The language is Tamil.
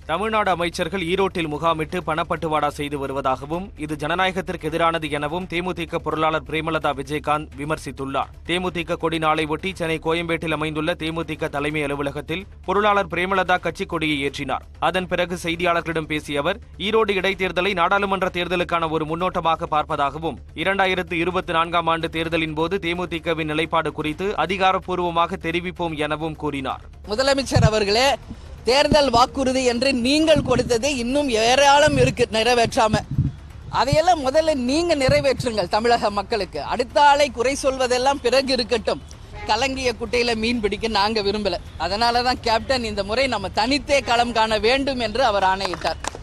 தமிழ்நாடு அமைச்சர்கள் ஈரோட்டில் முகாமிட்டு பணப்பட்டுவாடா செய்து வருவதாகவும் இது ஜனநாயகத்திற்கு எதிரானது எனவும் தேமுதிக பொருளாளர் பிரேமலதா விஜயகாந்த் விமர்சித்துள்ளார் தேமுதிக கொடி நாளை ஒட்டி சென்னை கோயம்பேட்டில் அமைந்துள்ள தேமுதிக தலைமை அலுவலகத்தில் பொருளாளர் பிரேமலதா கட்சிக் கொடியை ஏற்றினார் அதன் பிறகு செய்தியாளர்களிடம் பேசிய அவர் ஈரோடு இடைத்தேர்தலை நாடாளுமன்ற தேர்தலுக்கான ஒரு முன்னோட்டமாக பார்ப்பதாகவும் இரண்டாயிரத்து இருபத்தி நான்காம் ஆண்டு தேர்தலின் போது தேமுதிகவின் நிலைப்பாடு குறித்து அதிகாரப்பூர்வமாக தெரிவிப்போம் எனவும் கூறினார் முதலமைச்சர் அவர்களே தேர்தல் வாக்குறுதி என்று நீங்கள் கொடுத்தது இன்னும் ஏராளம் இருக்கு நிறைவேற்றாம அதையெல்லாம் முதல்ல நீங்க நிறைவேற்றுங்கள் தமிழக மக்களுக்கு அடுத்த ஆளை குறை சொல்வதெல்லாம் பிறகு இருக்கட்டும் கலங்கிய குட்டையில மீன் பிடிக்க நாங்க விரும்பல அதனாலதான் கேப்டன் இந்த முறை நம்ம தனித்தே களம் காண வேண்டும் என்று அவர் ஆணையிட்டார்